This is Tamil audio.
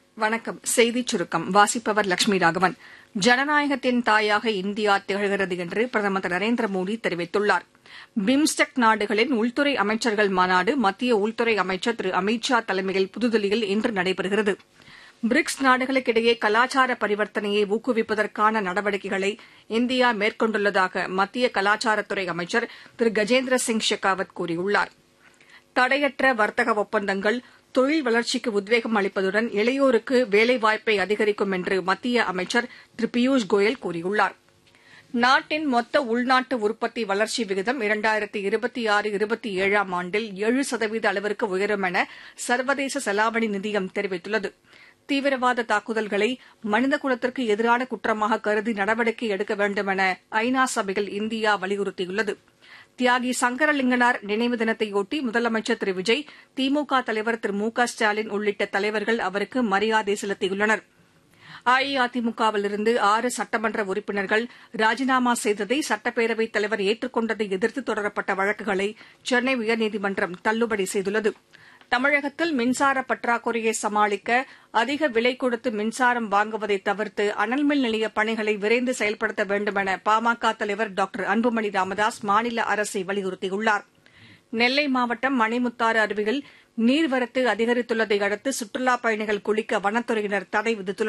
வணக்கம் செய்திச் சுருக்கம் வாசிப்பவர் லட்சுமி ராகவன் ஜனநாயகத்தின் தாயாக இந்தியா திகழ்கிறது என்று பிரதமர் திரு நரேந்திர மோடி தெரிவித்துள்ளார் பிம்ஸ்டெக் நாடுகளின் உள்துறை அமைச்சர்கள் மாநாடு மத்திய உள்துறை அமைச்சர் திரு அமித் ஷா தலைமையில் புதுதில்லியில் இன்று நடைபெறுகிறது பிரிக்ஸ் நாடுகளுக்கிடையே கலாச்சார பரிவர்த்தனையை ஊக்குவிப்பதற்கான நடவடிக்கைகளை இந்தியா மேற்கொண்டுள்ளதாக மத்திய கலாச்சாரத்துறை அமைச்சர் திரு கஜேந்திர சிங் ஷெகாவத் கூறியுள்ளார் தடையற்ற வர்த்தக ஒப்பந்தங்கள் தொழில் வளர்ச்சிக்கு உத்வேகம் அளிப்பதுடன் இளையோருக்கு வேலைவாய்ப்பை அதிகரிக்கும் என்று மத்திய அமைச்சர் திரு பியூஷ் கோயல் கூறியுள்ளார் நாட்டின் மொத்த உள்நாட்டு உற்பத்தி வளர்ச்சி விகிதம் இரண்டாயிரத்தி இருபத்தி ஆறு இருபத்தி ஏழாம் ஆண்டில் ஏழு சதவீத அளவிற்கு உயரும் என சர்வதேச செலாவணி நிதியம் தெரிவித்துள்ளது தீவிரவாத தாக்குதல்களை மனிதகுலத்திற்கு எதிரான குற்றமாக கருதி நடவடிக்கை எடுக்க வேண்டும் என ஐநா சபையில் இந்தியா வலியுறுத்தியுள்ளது தியாகி சங்கரலிங்கனார் நினைவு தினத்தையொட்டி முதலமைச்சர் திரு விஜய் திமுக தலைவர் திரு மு க ஸ்டாலின் உள்ளிட்ட தலைவர்கள் அவருக்கு மரியாதை செலுத்தியுள்ளனர் அஇஅதிமுகவிலிருந்து ஆறு சட்டமன்ற உறுப்பினர்கள் ராஜினாமா செய்ததை சட்டப்பேரவைத் தலைவர் ஏற்றுக் கொண்டதை எதிர்த்து தொடரப்பட்ட வழக்குகளை சென்னை உயர்நீதிமன்றம் தள்ளுபடி செய்துள்ளது தமிழகத்தில் மின்சார பற்றாக்குறையை சமாளிக்க அதிக விலை கொடுத்து மின்சாரம் வாங்குவதை தவிர்த்து அனல்மின் நிலைய பணிகளை விரைந்து செயல்படுத்த வேண்டுமென பாமக தலைவர் டாக்டர் அன்புமணி ராமதாஸ் மாநில அரசை வலியுறுத்தியுள்ளார் நெல்லை மாவட்டம் மணிமுத்தாறு அருவியில் நீர்வரத்து அதிகரித்துள்ளதை அடுத்து சுற்றுலாப் பயணிகள் குளிக்க வனத்துறையினர் தடை விதித்துள்ளனர்